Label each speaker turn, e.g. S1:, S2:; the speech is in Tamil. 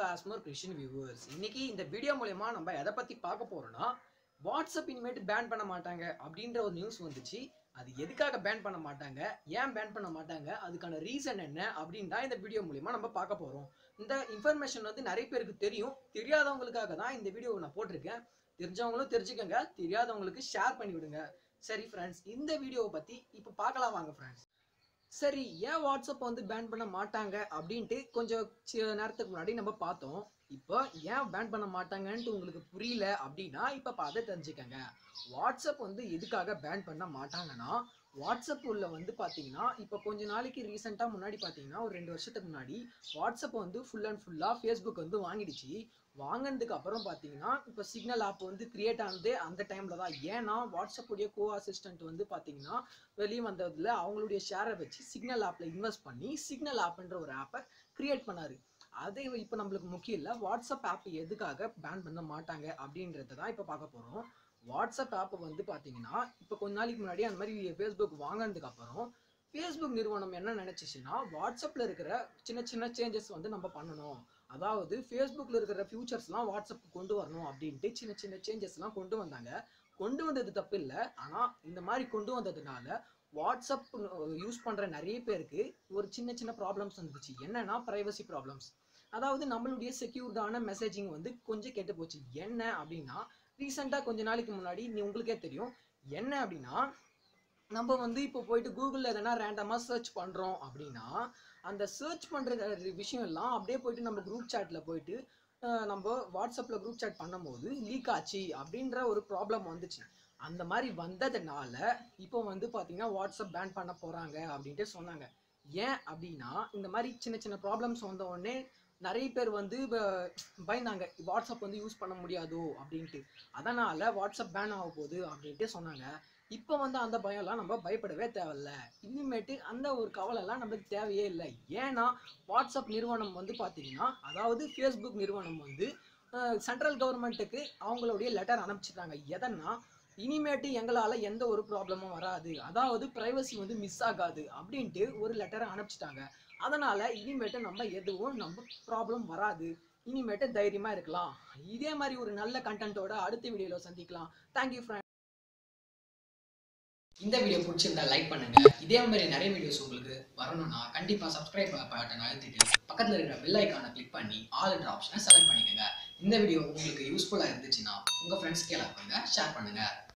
S1: ஆஸ்மோர் கிறிஸ்டின் வியூவர்ஸ் இன்னைக்கு இந்த வீடியோ மூலயமா நம்ம எதை பத்தி பார்க்க போறோம்னா வாட்ஸ்அப் இனிமேட்டு பேன் பண்ண மாட்டாங்க அப்படின்ற ஒரு நியூஸ் வந்துச்சு அது எதுக்காக பேன் பண்ண மாட்டாங்க ஏன் பேன் பண்ண மாட்டாங்க அதுக்கான ரீசன் என்ன அப்படின்னு தான் இந்த வீடியோ மூலியமா நம்ம பார்க்க போறோம் இந்த இன்ஃபர்மேஷன் வந்து நிறைய பேருக்கு தெரியும் தெரியாதவங்களுக்காக தான் இந்த வீடியோவை நான் போட்டிருக்கேன் தெரிஞ்சவங்களும் தெரிஞ்சுக்கங்க தெரியாதவங்களுக்கு ஷேர் பண்ணி விடுங்க சரி ஃப்ரெண்ட்ஸ் இந்த வீடியோவை பத்தி இப்போ பார்க்கலாம் வாங்க ஃப்ரெண்ட்ஸ் சரி ஏன் வாட்ஸ்அப் வந்து பேன் பண்ண மாட்டாங்க அப்படின்ட்டு கொஞ்சம் சி- நேரத்துக்கு முன்னாடி நம்ம பார்த்தோம் இப்போ ஏன் பேன் பண்ண மாட்டாங்கன்ட்டு உங்களுக்கு புரியல அப்படின்னா இப்போ பார்த்து தெரிஞ்சுக்கங்க வாட்ஸ்அப் வந்து எதுக்காக பேன் பண்ண மாட்டாங்கன்னா வாட்ஸ்அப் உள்ள வந்து பார்த்தீங்கன்னா இப்போ கொஞ்ச நாளைக்கு ரீசெண்டாக முன்னாடி பார்த்தீங்கன்னா ஒரு ரெண்டு வருஷத்துக்கு முன்னாடி வாட்ஸ்அப் வந்து ஃபுல் அண்ட் ஃபுல்லாக ஃபேஸ்புக் வந்து வாங்கிடுச்சு வாங்கினதுக்கு அப்புறம் பார்த்தீங்கன்னா இப்போ சிக்னல் ஆப் வந்து கிரியேட் ஆனதே அந்த டைமில் தான் ஏன்னா வாட்ஸ்அப் உடைய கோ அசிஸ்டன்ட் வந்து பார்த்தீங்கன்னா வெளியே வந்ததுல அவங்களுடைய ஷேரை வச்சு சிக்னல் ஆப்பில் இன்வெஸ்ட் பண்ணி சிக்னல் ஆப்ன்ற ஒரு ஆப்பை கிரியேட் பண்ணாரு அதே இப்போ நம்மளுக்கு முக்கியம் இல்லை வாட்ஸ்அப் ஆப் எதுக்காக பேன் பண்ண மாட்டாங்க அப்படின்றத தான் இப்போ பார்க்க போகிறோம் வாட்ஸ்அப் ஆப் வந்து பார்த்தீங்கன்னா இப்போ கொஞ்ச நாளைக்கு முன்னாடி அந்த மாதிரி ஃபேஸ்புக் வாங்கினதுக்கு அப்புறம் ஃபேஸ்புக் நிறுவனம் என்ன நினைச்சிச்சுன்னா வாட்ஸ்அப்பில் இருக்கிற சின்ன சின்ன சேஞ்சஸ் வந்து நம்ம பண்ணணும் அதாவது ஃபேஸ்புக்கில் இருக்கிற ஃபியூச்சர்ஸ்லாம் வாட்ஸ்அப் கொண்டு வரணும் அப்படின்ட்டு சின்ன சின்ன சேஞ்சஸ்லாம் கொண்டு வந்தாங்க கொண்டு வந்தது தப்பு இல்லை ஆனால் இந்த மாதிரி கொண்டு வந்ததுனால வாட்ஸ்அப் யூஸ் பண்ணுற நிறைய பேருக்கு ஒரு சின்ன சின்ன ப்ராப்ளம்ஸ் வந்துச்சு என்னன்னா ப்ரைவசி ப்ராப்ளம்ஸ் அதாவது நம்மளுடைய செக்யூர்டான மெசேஜிங் வந்து கொஞ்சம் கெட்டு போச்சு என்ன அப்படின்னா ரீசெண்டாக கொஞ்ச நாளைக்கு முன்னாடி நீ உங்களுக்கே தெரியும் என்ன அப்படின்னா நம்ம வந்து இப்போ போயிட்டு கூகுளில் எதனா ரேண்டமாக சர்ச் பண்ணுறோம் அப்படின்னா அந்த சர்ச் பண்ணுற விஷயம் எல்லாம் அப்படியே போயிட்டு நம்ம குரூப் சாட்டில் போயிட்டு அஹ், நம்ம வாட்ஸ்அப்பில் குரூப் சாட் பண்ணும்போது லீக் ஆச்சு அப்படின்ற ஒரு ப்ராப்ளம் வந்துச்சு அந்த மாதிரி வந்ததுனால இப்போ வந்து பார்த்தீங்கன்னா வாட்ஸ்அப் பேன் பண்ண போகிறாங்க அப்படின்ட்டு சொன்னாங்க ஏன் அப்படின்னா இந்த மாதிரி சின்ன சின்ன ப்ராப்ளம்ஸ் வந்த உடனே நிறைய பேர் வந்து ப- பயந்தாங்க வாட்ஸ்அப் வந்து யூஸ் பண்ண முடியாதோ அப்படின்ட்டு அதனால வாட்ஸ்அப் பேன் ஆக போகுது அப்படின்ட்டு சொன்னாங்க இப்போ வந்து அந்த பயம்லாம் நம்ம பயப்படவே தேவையில்ல இனிமேட்டு அந்த ஒரு கவலைலாம் நம்மளுக்கு தேவையே இல்லை ஏன்னா வாட்ஸ்அப் நிறுவனம் வந்து பார்த்தீங்கன்னா அதாவது ஃபேஸ்புக் நிறுவனம் வந்து சென்ட்ரல் கவர்மெண்ட்டுக்கு அவங்களுடைய லெட்டர் அனுப்பிச்சிட்டாங்க எதன்னா இனிமேட்டு எங்களால் எந்த ஒரு ப்ராப்ளமும் வராது அதாவது ப்ரைவசி வந்து மிஸ் ஆகாது அப்படின்ட்டு ஒரு லெட்டரை அனுப்பிச்சிட்டாங்க அதனால இனிமேட்டு நம்ம எதுவும் நம்ம ப்ராப்ளம் வராது இனிமேட்டு தைரியமா இருக்கலாம் இதே மாதிரி ஒரு நல்ல கண்டென்ட்டோட அடுத்த வீடியோல சந்திக்கலாம் தேங்க்யூ ஃப்ரெண்ட் இந்த வீடியோ பிடிச்சிருந்தா லைக் பண்ணுங்க இதே மாதிரி நிறைய வீடியோஸ் உங்களுக்கு வரணும்னா கண்டிப்பா சப்ஸ்கிரைப் பட்டன் அழுத்திட்டு பக்கத்துல இருக்கிற பெல் ஐக்கானை கிளிக் பண்ணி ஆல் என்ற ஆப்ஷனை செலக்ட் பண்ணிக்கோங்க இந்த வீடியோ உங்களுக்கு யூஸ்ஃபுல்லா இருந்துச்சுன்னா உங்க ஃப்ரெண்ட்ஸ்க்கு எல்லாருக்கும் ஷேர் பண்ணுங்க